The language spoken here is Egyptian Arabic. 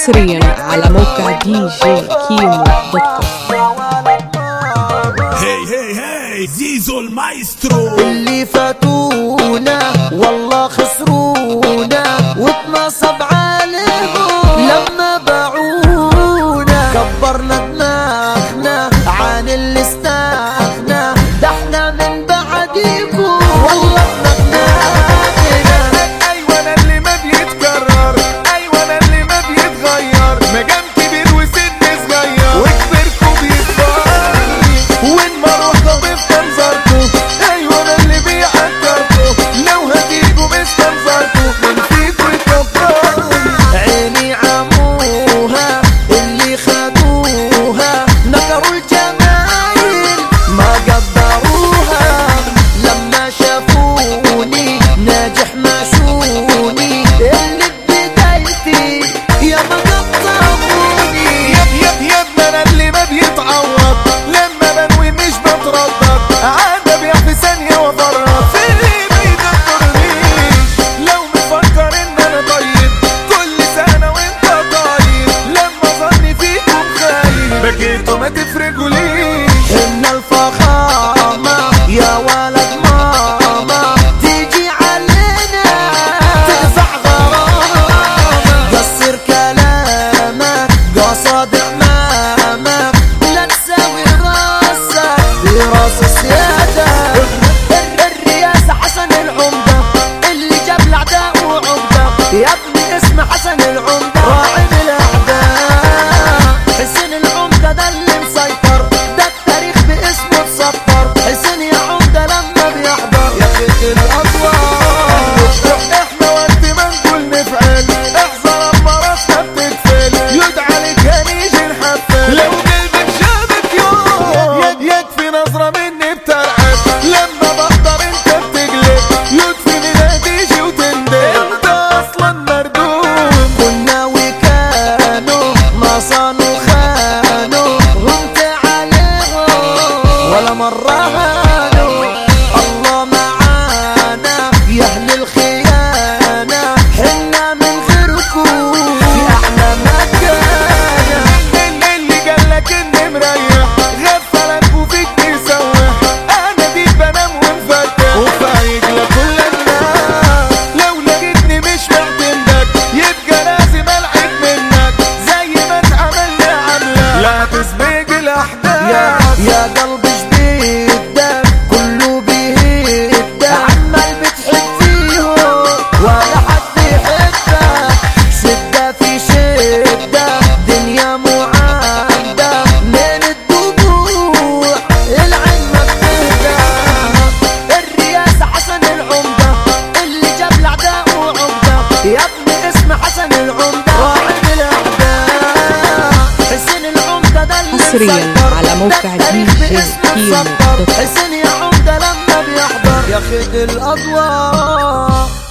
حصريا على موقع دي جي كيمو دوت كوم هي هي هي زيزو المايسترو اللي فاتونا والله خسرونا واتنصب عليهم لما باعونا كبرنا دماغنا عن اللي استغنى ده احنا من بعديكم والله دماغنا ايوه انا اللي ما بيتكرر ايوه انا اللي ما بيتغير مجام كبير وسن صغير وكبركوا بيتغير وين ما رحت بفضل زركوا ايوه انا اللي بيعكركوا لو هتيجوا مستنظركوا من فيكوا يكبرني عيني عموها اللي خدوها نكروا الجمايل ما قدروها لما شافوني ناجح ما شوني اللي بدايتي يا ما قطعوني يا يا يا ابن انا اللي ما بيتعوض لما بنوي مش بتردد عاد ابيع في ثانيه وافرط في اللي ما يقدرنيش لو مفكر ان انا طيب كل سنه وانت طيب لما ظني فيكم خايب بكيتوا ما تفرقوليش إن الفخامة يا ولد ماما تيجي علينا تدفع غرامة قصر كلامك قصد أمامك لا تساوي راسك براس السيادة ال- الرئاسة حسن العمدة اللي جاب الأعداء وعقدة يا ابني اسم حسن العمدة راعي الأعداء حسين العمدة ده اللي مسيطر ده التاريخ باسمه اتسطر حسين يا عمدة لما بيحضر ياخد الأضواء احنا وقت ما نقول نفعل احذر اما راسنا بتقفل يدعى لك هنيجي نحفل لو قلبك شافك يوم يد يكفي نظرة مني بترعب لما بقدر انت بتقلب يكفي من تيجي وتندب انت اصلا مردود كنا وكانوا ما صانوا خانوا غمت عليهم ولا مرة هانوا الله معانا يا أهل الخيانة حنا من غيركم في أحلى مكانة اللي اللي قالك اني مريح غفلك وفيك بيسوح انا دي بنام ومفتح وفايق لكل الناس لو لقيتني مش معتمدك يبقى لازم العب منك زي ما اتعمل عاملة لا تسبق يا الاحداث يا قلبي جديدك كله بيهدك عمال بتحب فيهم ولا حد يحبك شدة في شدة دنيا معدة من الدموع العين ما بتهدى الرئاسة حسن العمدة اللي جاب الأعداء وعمدة يا ابني اسم حسن العمدة راعي الأعداء حسين العمدة ده اللي حصرياً مسيطر. على موقع ده التاريخ دي جي باسم كيمو اتسطر. دوت كوم. حسين يا عمدة لما بيحضر ياخد الأضواء